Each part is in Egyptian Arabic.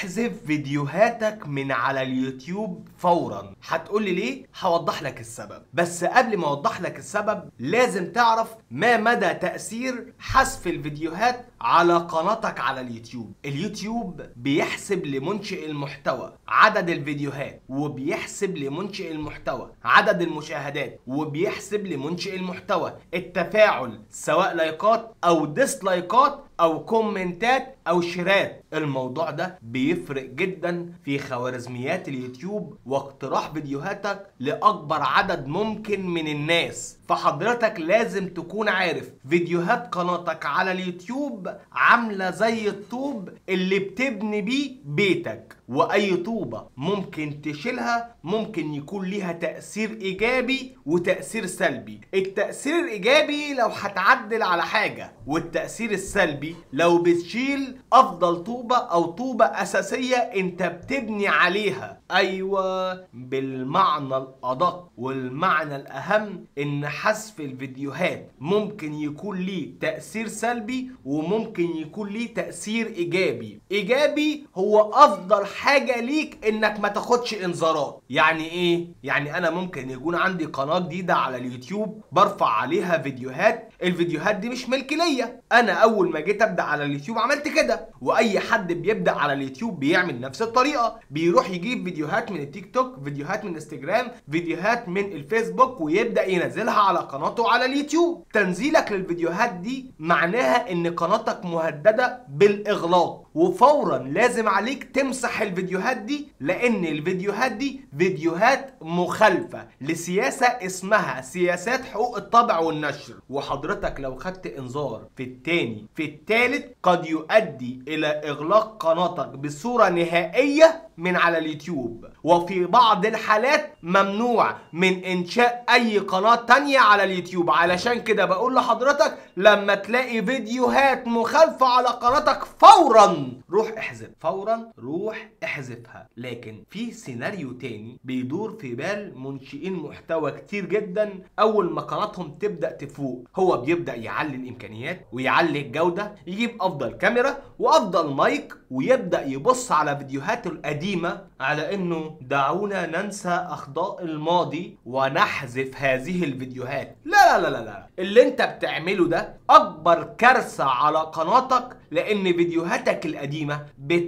احذف فيديوهاتك من على اليوتيوب فورا هتقول لي ليه هوضح لك السبب بس قبل ما اوضح لك السبب لازم تعرف ما مدى تأثير حذف الفيديوهات على قناتك على اليوتيوب اليوتيوب بيحسب لمنشئ المحتوى عدد الفيديوهات وبيحسب لمنشئ المحتوى عدد المشاهدات وبيحسب لمنشئ المحتوى التفاعل سواء لايكات او ديسلايكات او كومنتات او شيرات الموضوع ده بيفرق جدا في خوارزميات اليوتيوب واقتراح فيديوهاتك لاكبر عدد ممكن من الناس فحضرتك لازم تكون عارف فيديوهات قناتك على اليوتيوب عامله زي الطوب اللي بتبني بيه بيتك واي طوبه ممكن تشيلها ممكن يكون ليها تاثير ايجابي وتاثير سلبي التاثير الايجابي لو هتعدل على حاجه والتاثير السلبي لو بتشيل افضل طوبه او طوبه اساسيه انت بتبني عليها ايوه بالمعنى الادق والمعنى الاهم ان حذف الفيديوهات ممكن يكون ليه تاثير سلبي وممكن يكون ليه تاثير ايجابي ايجابي هو افضل حاجه ليك انك ما تاخدش انذارات يعني ايه يعني انا ممكن يكون عندي قناه جديده على اليوتيوب برفع عليها فيديوهات الفيديوهات دي مش ملك ليا انا اول ما جيت ابدا على اليوتيوب عملت كده واي حد بيبدا على اليوتيوب بيعمل نفس الطريقه بيروح يجيب فيديوهات من التيك توك فيديوهات من انستجرام فيديوهات من الفيسبوك ويبدا ينزلها على قناته على اليوتيوب تنزيلك للفيديوهات دي معناها ان قناتك مهدده بالاغلاق وفورا لازم عليك تمسح الفيديوهات دي لان الفيديوهات دي فيديوهات مخالفه لسياسه اسمها سياسات حقوق الطبع والنشر وحضرتك لو خدت انذار في التاني في التالت قد يؤدي الى اغلاق قناتك بصوره نهائيه من على اليوتيوب وفي بعض الحالات ممنوع من انشاء اي قناه تانية على اليوتيوب علشان كده بقول لحضرتك لما تلاقي فيديوهات مخالفه على قناتك فورا روح احذف فورا روح احذفها لكن في سيناريو تاني بيدور في بال منشئين محتوى كتير جدا اول ما قناتهم تبدا تفوق هو بيبدا يعلي الامكانيات ويعلي الجوده يجيب افضل كاميرا وافضل مايك ويبدا يبص على فيديوهاته القديمه على انه دعونا ننسى اخطاء الماضي ونحذف هذه الفيديوهات لا لا لا لا, لا. اللي انت بتعمله ده اكبر كارثه على قناتك لان فيديوهاتك القديمه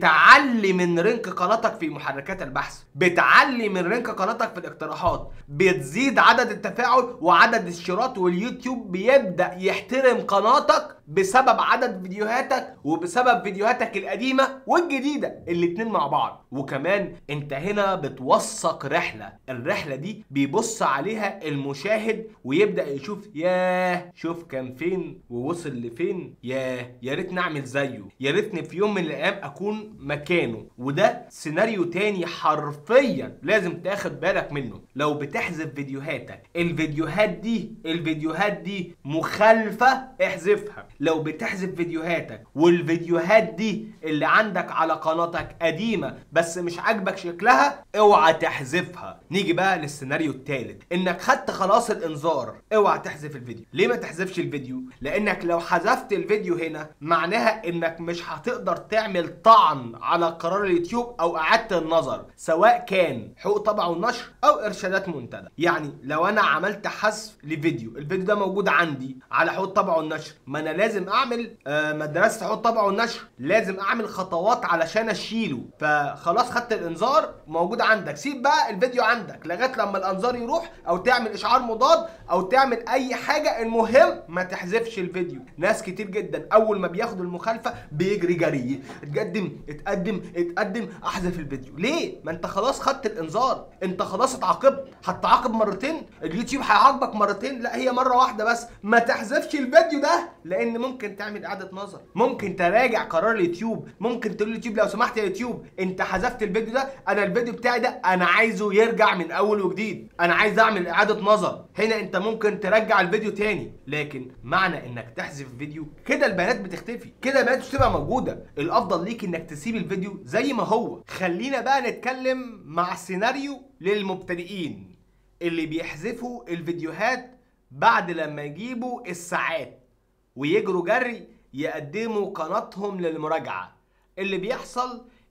بتعلي من رنك قناتك في محركات البحث بتعلي من رنك قناتك في الاقتراحات بتزيد عدد التفاعل وعدد الشيرات واليوتيوب بيبدا يحترم قناتك بسبب عدد فيديوهاتك وبسبب فيديوهاتك القديمه والجديده الاتنين مع بعض وكمان انت هنا بتوثق رحله الرحله دي بيبص عليها المشاهد ويبدا يشوف ياه شوف كان فين ووصل لفين ياه يا ريت نعمل زيه يا ريتني في يوم من الايام اكون مكانه وده سيناريو تاني حرفيا لازم تاخد بالك منه لو بتحذف فيديوهاتك الفيديوهات دي الفيديوهات دي مخالفه احذفها لو بتحذف فيديوهاتك والفيديوهات دي اللي عندك على قناتك قديمه بس مش عاجبك شكلها اوعى تحذفها نيجي بقى للسيناريو الثالث انك خدت خلاص الانذار اوعى تحذف الفيديو ليه ما تحذفش الفيديو لانك لو حذفت الفيديو هنا معناها انك مش هتقدر تعمل طعن على قرار اليوتيوب او اعاده النظر سواء كان حقوق طبع ونشر او ارشادات منتدى يعني لو انا عملت حذف لفيديو الفيديو ده موجود عندي على حقوق طبع والنشر ما انا لازم اعمل آه، مدرسه حقوق طبع والنشر لازم اعمل خطوات علشان اشيله فخلاص خدت الانذار موجود عندك سيب بقى الفيديو عندك لغايه لما الانذار يروح او تعمل اشعار مضاد او تعمل اي حاجه المهم ما تحذفش الفيديو ناس كتير جدا اول ما بياخدوا المخالفه بيجري جري اتقدم اتقدم اتقدم احذف الفيديو ليه ما انت خلاص خدت الانذار انت خلاص اتعاقبت هتتعاقب مرتين اليوتيوب هيعاقبك مرتين لا هي مره واحده بس ما تحذفش الفيديو ده لان ممكن تعمل اعاده نظر ممكن تراجع قرار اليوتيوب ممكن تقول لليوتيوب لو سمحت يا يوتيوب انت حذفت الفيديو ده انا الفيديو بتاعي ده انا عايزه يرجع من اول وجديد انا عايز اعمل اعاده نظر هنا انت ممكن ترجع الفيديو تاني لكن معنى انك تحذف فيديو كده البيانات بتختفي كده البيانات مش تبقى موجوده الافضل ليك انك تسيب الفيديو زي ما هو خلينا بقى نتكلم مع سيناريو للمبتدئين اللي بيحذفوا الفيديوهات بعد لما يجيبوا الساعات ويجروا جري يقدموا قناتهم للمراجعة اللي بيحصل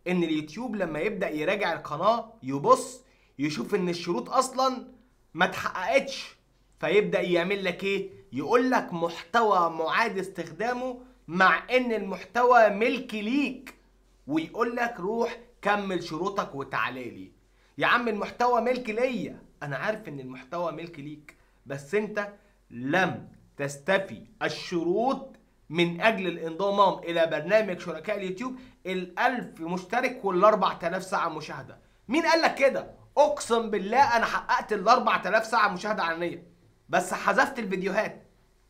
ان اليوتيوب لما يبدا يراجع القناه يبص يشوف ان الشروط اصلا ما اتحققتش فيبدا يعمل لك ايه يقول لك محتوى معاد استخدامه مع ان المحتوى ملك ليك ويقول لك روح كمل شروطك وتعالى لي يا عم المحتوى ملك ليا انا عارف ان المحتوى ملك ليك بس انت لم تستفي الشروط من اجل الانضمام الى برنامج شركاء اليوتيوب الالف مشترك والاربع تلاف ساعة مشاهدة مين قال لك كده اقسم بالله انا حققت الاربع تلاف ساعة مشاهدة علنية بس حذفت الفيديوهات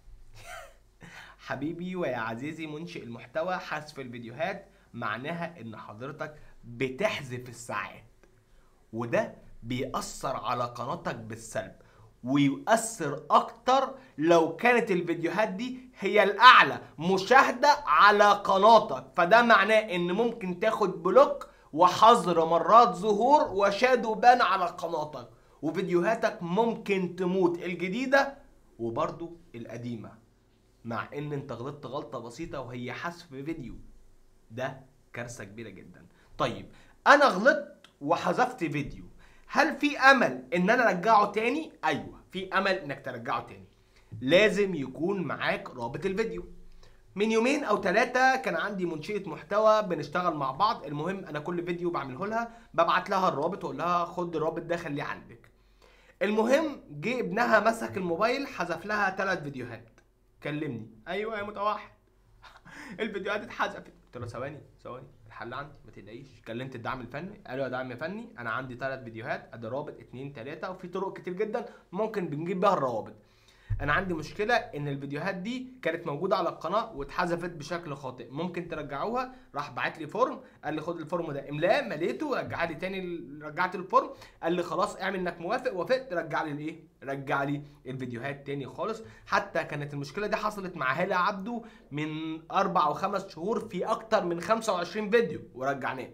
حبيبي ويا عزيزي منشئ المحتوى حذف الفيديوهات معناها ان حضرتك بتحذف الساعات وده بيأثر على قناتك بالسلب ويؤثر اكتر لو كانت الفيديوهات دي هي الاعلى مشاهدة على قناتك فده معناه ان ممكن تاخد بلوك وحظر مرات ظهور وشادو بان على قناتك وفيديوهاتك ممكن تموت الجديدة وبرضو القديمة مع ان انت غلطت غلطة بسيطة وهي حذف فيديو ده كارثة كبيرة جدا طيب انا غلطت وحذفت فيديو هل في امل ان انا ارجعه تاني ايوه في امل انك ترجعه تاني لازم يكون معاك رابط الفيديو من يومين او ثلاثة كان عندي منشئة محتوى بنشتغل مع بعض المهم انا كل فيديو بعمله لها ببعت لها الرابط واقول لها خد الرابط ده خليه عندك المهم جه ابنها مسك الموبايل حذف لها ثلاث فيديوهات كلمني ايوه يا متوحد الفيديوهات اتحذفت قلت له ثواني ثواني الحل عندي ما تقلقيش كلمت الدعم الفني قالوا يا دعم فني انا عندي ثلاث فيديوهات ادي رابط اتنين تلاته وفي طرق كتير جدا ممكن بنجيب بيها الروابط انا عندي مشكله ان الفيديوهات دي كانت موجوده على القناه واتحذفت بشكل خاطئ ممكن ترجعوها راح بعت لي فورم قال لي خد الفورم ده املاه مليته رجع لي تاني رجعت الفورم قال لي خلاص اعمل انك موافق وافقت رجع لي الايه رجع لي الفيديوهات تاني خالص حتى كانت المشكله دي حصلت مع هاله عبده من اربع او خمس شهور في اكتر من 25 فيديو ورجعناه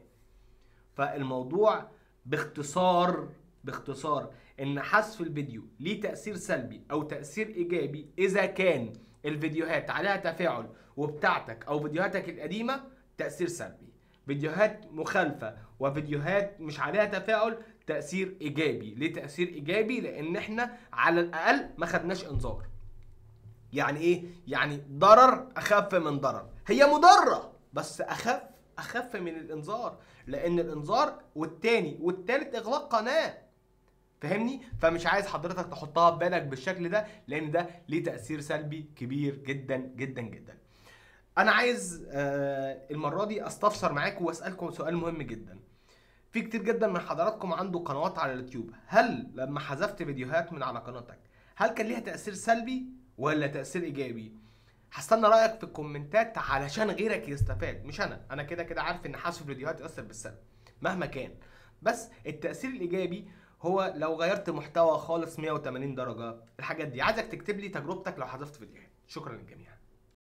فالموضوع باختصار باختصار ان حذف الفيديو ليه تاثير سلبي او تاثير ايجابي اذا كان الفيديوهات عليها تفاعل وبتاعتك او فيديوهاتك القديمه تاثير سلبي فيديوهات مخالفه وفيديوهات مش عليها تفاعل تاثير ايجابي ليه تاثير ايجابي لان احنا على الاقل ما خدناش انذار يعني ايه يعني ضرر اخف من ضرر هي مضره بس اخف اخف من الانذار لان الانذار والتاني والتالت اغلاق قناه فاهمني فمش عايز حضرتك تحطها في بالك بالشكل ده لان ده ليه تاثير سلبي كبير جدا جدا جدا انا عايز آه المره دي استفسر معاكم واسالكم سؤال مهم جدا في كتير جدا من حضراتكم عنده قنوات على اليوتيوب هل لما حذفت فيديوهات من على قناتك هل كان ليها تاثير سلبي ولا تاثير ايجابي هستنى رايك في الكومنتات علشان غيرك يستفاد مش انا انا كده كده عارف ان حذف الفيديوهات يؤثر بالسلب مهما كان بس التاثير الايجابي هو لو غيرت محتوى خالص 180 درجه الحاجات دي عايزك تكتب لي تجربتك لو حذفت فيديوهات شكرا للجميع